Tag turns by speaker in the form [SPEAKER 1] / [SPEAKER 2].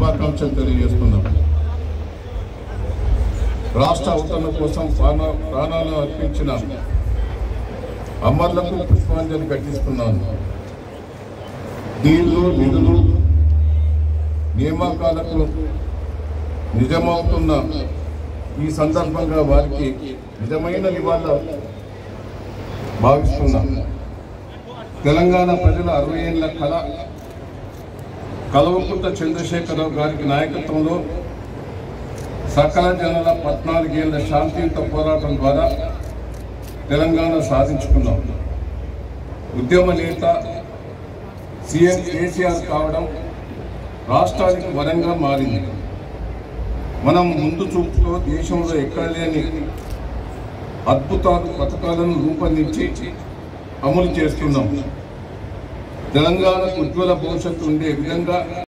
[SPEAKER 1] శుభాకాంక్షలు తెలియజేస్తున్నాం రాష్ట్ర అవతరణ కోసం ప్రాణ ప్రాణాలు అర్పించిన అమరులకు పుష్పాంజలి ఘటిస్తున్నాను నీళ్లు నిధులు నియామకాలకు నిజమవుతున్న ఈ సందర్భంగా వారికి నిజమైన నివాళులు భావిస్తున్నాం తెలంగాణ ప్రజల అరవై ఏళ్ల కళ కల్వకుంట్ల చంద్రశేఖరరావు గారికి నాయకత్వంలో సకల జనుల పద్నాలుగేళ్ల శాంతియుత పోరాటం ద్వారా తెలంగాణ సాధించుకున్నాం ఉద్యమ నేత సీఎం కేసీఆర్ కావడం రాష్ట్రానికి వరంగా మారింది మనం ముందు చూపుతో దేశంలో ఎక్కడ లేని అద్భుతాలు పథకాలను రూపొందించి అమలు చేస్తున్నాం తెలంగాణకు ఉజ్వల భవిష్యత్తు ఉండే విధంగా